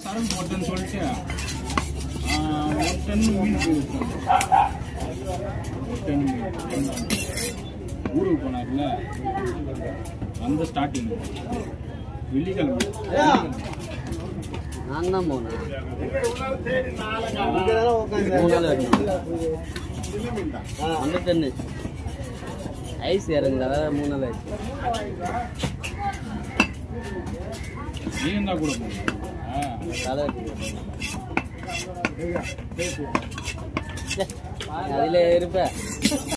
சரக்கு போட்டேன்னு சொல்லிட்டு ஆ, ஒரு டன் மீன் போயிருக்கோம் ஒரு டன் மீன் ஊருக்கு போனார்ல அந்த ஸ்டார்டிங் வெள்ளிக்கிழமை நான் தான் போனேன் மூணு நாள் ஆச்சு. அந்த டன்னு ஐஸ் இறங்குது அதாவது மூணு நாள் ஆச்சு நீ இருந்தா கூட போகணும் தலை அதில் இருப்ப